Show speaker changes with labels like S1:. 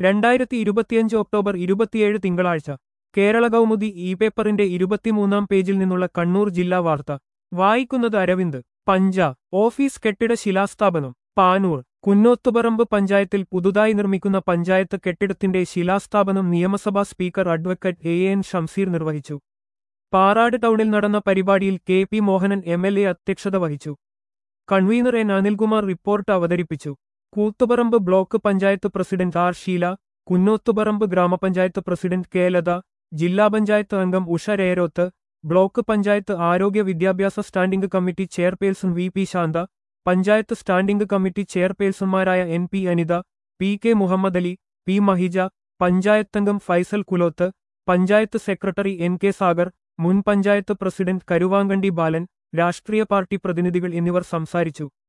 S1: രണ്ടായിരത്തി ഇരുപത്തിയഞ്ച് ഒക്ടോബർ ഇരുപത്തിയേഴ് തിങ്കളാഴ്ച കേരള കൗമുദി ഇ പേപ്പറിന്റെ ഇരുപത്തിമൂന്നാം പേജിൽ നിന്നുള്ള കണ്ണൂർ ജില്ലാ വാർത്ത വായിക്കുന്നത് അരവിന്ദ് പഞ്ച ഓഫീസ് കെട്ടിട ശിലാസ്ഥാപനം പാനൂർ കുന്നോത്തുപറമ്പ് പഞ്ചായത്തിൽ പുതുതായി നിർമ്മിക്കുന്ന പഞ്ചായത്ത് കെട്ടിടത്തിന്റെ ശിലാസ്ഥാപനം നിയമസഭാ speaker advocate A N Shamseer നിർവഹിച്ചു പാറാട് ടൗണിൽ നടന്ന പരിപാടിയിൽ K P Mohanan M L A അധ്യക്ഷത വഹിച്ചു കൺവീനർ എൻ അനിൽകുമാർ റിപ്പോർട്ട് അവതരിപ്പിച്ചു Koothuparamba block panchayat president R Sheela Kunnothuparamba grama panchayat president K Latha ജില്ലാ പഞ്ചായത്ത് അംഗം ഉഷ രേരോത്ത് ബ്ലോക്ക് പഞ്ചായത്ത് ആരോഗ്യ വിദ്യാഭ്യാസ standing committee chairperson V P Santha panchayat standing committee ചെയർപേഴ്സൺമാരായ N P Anitha P K Muhammad Ali P Mahija പഞ്ചായത്തംഗം Faisal Kuloth panchayat secretary N K Sagar മുൻ പഞ്ചായത്ത് പ്രസിഡന്റ് കരുവാങ്കണ്ടി ബാലൻ രാഷ്ട്രീയ പാർട്ടി പ്രതിനിധികൾ എന്നിവർ സംസാരിച്ചു